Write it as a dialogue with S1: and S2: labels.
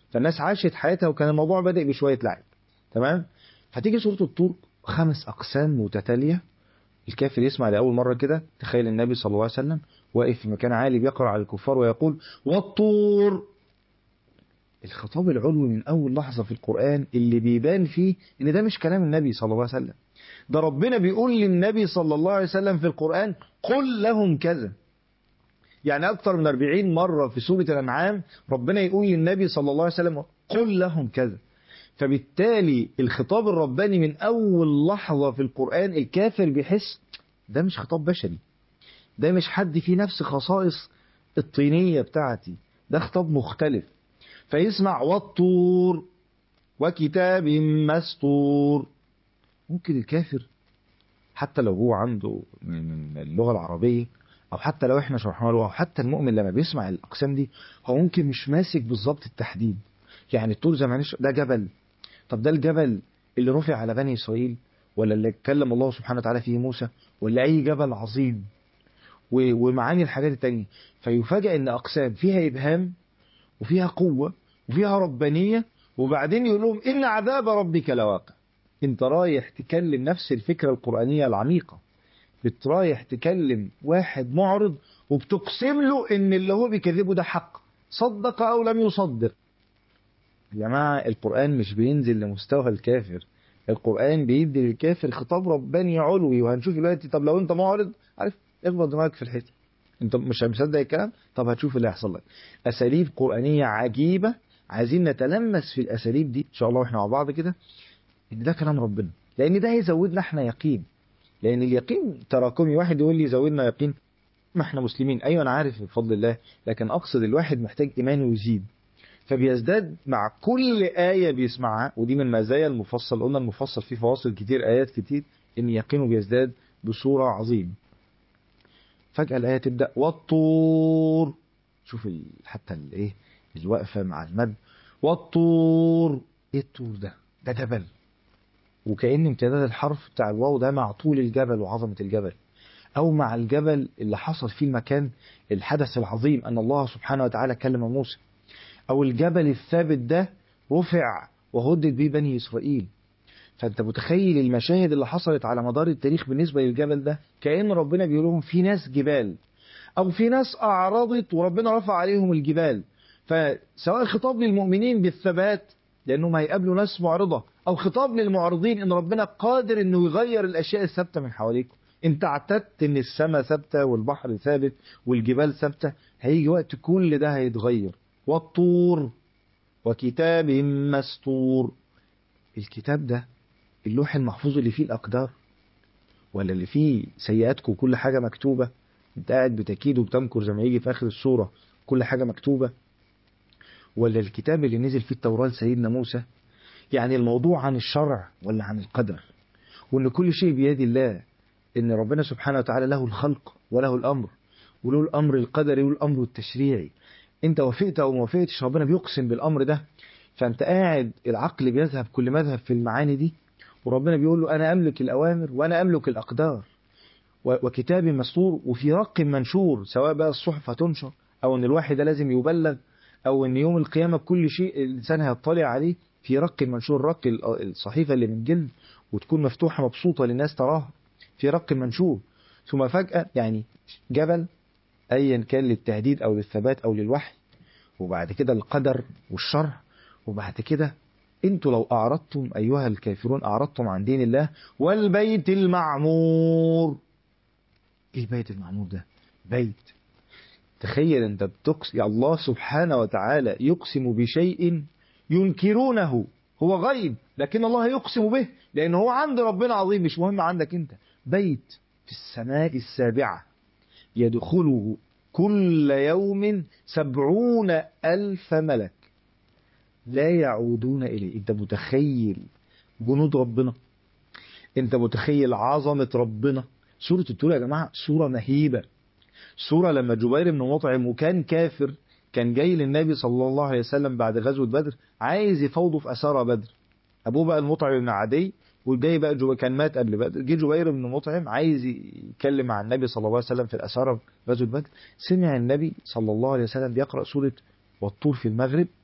S1: فالناس عاشت حياتها وكان الموضوع بادئ بشويه لعب تمام فتيجي سوره الطور خمس اقسام متتاليه الكافر يسمع لاول مره كده تخيل النبي صلى الله عليه وسلم واقف في مكان عالي بيقرا على الكفار ويقول والطور الخطاب العلوي من اول لحظه في القران اللي بيبان فيه ان ده مش كلام النبي صلى الله عليه وسلم ده ربنا بيقول للنبي صلى الله عليه وسلم في القران قل لهم كذا يعني اكثر من 40 مره في سوره الانعام ربنا يقول للنبي صلى الله عليه وسلم قل لهم كذا فبالتالي الخطاب الرباني من اول لحظه في القران الكافر بيحس ده مش خطاب بشري ده مش حد فيه نفس خصائص الطينيه بتاعتي ده خطاب مختلف فيسمع والطور وكتاب مسطور ممكن الكافر حتى لو هو عنده من اللغه العربيه او حتى لو احنا شرحنا له او حتى المؤمن لما بيسمع الاقسام دي هو ممكن مش ماسك بالظبط التحديد يعني الطور زي ما ده جبل طب ده الجبل اللي رفع على بني اسرائيل ولا اللي اتكلم الله سبحانه وتعالى فيه موسى ولا اي جبل عظيم ومعاني الحاجات التانية فيفاجئ ان اقسام فيها ابهام وفيها قوة وفيها ربانية وبعدين يقول لهم ان عذاب ربك لواقع انت رايح تكلم نفس الفكرة القرآنية العميقة بترايح تكلم واحد معرض وبتقسم له ان اللي هو بيكذبه ده حق صدق او لم يصدق يا جماعة القرآن مش بينزل لمستوى الكافر القرآن بيدي للكافر خطاب رباني علوي وهنشوف دلوقتي طب لو انت معرض عارف اخبط دماغك في الحيطة انت مش مصدق الكلام طب هتشوف اللي هيحصل لك اساليب قرآنية عجيبة عايزين نتلمس في الاساليب دي ان شاء الله واحنا مع بعض كده ان ده كلام ربنا لان ده هيزودنا احنا يقين لان اليقين تراكمي واحد يقول لي زودنا يقين ما احنا مسلمين ايوه انا عارف بفضل الله لكن اقصد الواحد محتاج ايمانه يزيد فبيزداد مع كل آية بيسمعها ودي من مزايا المفصل قلنا المفصل فيه فواصل كتير آيات كتير إن يقينه بيزداد بصورة عظيمة فجأة الآية تبدأ والطور شوف ال... حتى الايه الوقفة مع المد والطور ايه الطور ده ده جبل وكأن امتداد الحرف بتاع الواو ده مع طول الجبل وعظمة الجبل أو مع الجبل اللي حصل فيه المكان الحدث العظيم أن الله سبحانه وتعالى كلم موسى أو الجبل الثابت ده رفع وهدد به بني إسرائيل فأنت متخيل المشاهد اللي حصلت على مدار التاريخ بالنسبة للجبل ده كأن ربنا بيقول لهم في ناس جبال أو في ناس أعرضت وربنا رفع عليهم الجبال فسواء خطاب للمؤمنين بالثبات لأنهم هيقابلوا ناس معرضة أو خطاب للمعرضين إن ربنا قادر إنه يغير الأشياء الثابتة من حواليكم أنت اعتدت إن السماء ثابتة والبحر ثابت والجبال ثابتة هيجي وقت كل ده هيتغير والطور وكتاب مسطور الكتاب ده اللوح المحفوظ اللي فيه الأقدار ولا اللي فيه سيئاتكم وكل حاجة مكتوبة انت قاعد بتكيد وبتمكر زي ما يجي في آخر السورة كل حاجة مكتوبة ولا الكتاب اللي نزل فيه التوراة لسيدنا موسى يعني الموضوع عن الشرع ولا عن القدر وان كل شيء بيد الله ان ربنا سبحانه وتعالى له الخلق وله الامر وله الامر القدري والامر التشريعي انت وافقت او ما وافقتش ربنا بيقسم بالامر ده فانت قاعد العقل بيذهب كل مذهب في المعاني دي وربنا بيقول له انا املك الاوامر وانا املك الاقدار وكتاب مسطور وفي رق منشور سواء بقى الصحف هتنشر او ان الواحد ده لازم يبلغ او ان يوم القيامه كل شيء الانسان هيطلع عليه في رق منشور رق الصحيفه اللي من جلد وتكون مفتوحه مبسوطه للناس تراها في رق منشور ثم فجاه يعني جبل ايا كان للتهديد او للثبات او للوحي وبعد كده القدر والشرع وبعد كده انتوا لو اعرضتم ايها الكافرون اعرضتم عن دين الله والبيت المعمور ايه البيت المعمور ده بيت تخيل انت بتقسم يا الله سبحانه وتعالى يقسم بشيء ينكرونه هو غيب لكن الله يقسم به لان هو عند ربنا عظيم مش مهم عندك انت بيت في السماء السابعة يدخله كل يوم سبعون ألف ملك لا يعودون إليه أنت متخيل جنود ربنا أنت متخيل عظمة ربنا سورة التور يا جماعة سورة مهيبة سورة لما جبير بن مطعم وكان كافر كان جاي للنبي صلى الله عليه وسلم بعد غزوة بدر عايز يفوضه في أسارة بدر أبوه بقى المطعم بن عدي والجاي بقى جو كان مات قبل بدر جه جبير بن مطعم عايز يتكلم مع النبي صلى الله عليه وسلم في الأسارة في غزوة بدر سمع النبي صلى الله عليه وسلم بيقرأ سورة والطور في المغرب